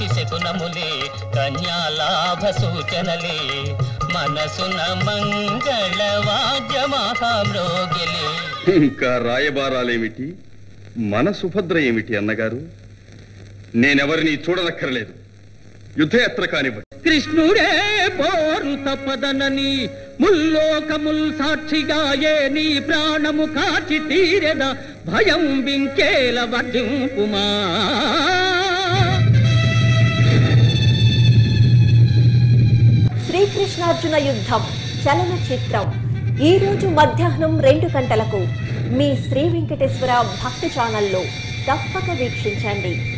మంచి శకునములే కన్యాలాభ సూచనలే మనసున మంగళ వాద్య మహామ్రోగిలే ఇంకా రాయబారాలేమిటి మన సుభద్ర ఏమిటి అన్నగారు నేనెవరిని చూడనక్కర్లేదు యుద్ధయాత్ర కానివ్వండి కృష్ణుడే పోరు తప్పదనని ముల్లోకముల్ సాక్షిగాయే నీ ప్రాణము కాచి తీరెద భయం బింకేల వర్ధింపుమా శ్రీకృష్ణార్జున యుద్ధం చలనచిత్రం ఈ రోజు మధ్యాహ్నం రెండు గంటలకు మీ శ్రీ వెంకటేశ్వర భక్తి ఛానల్లో తప్పక వీక్షించండి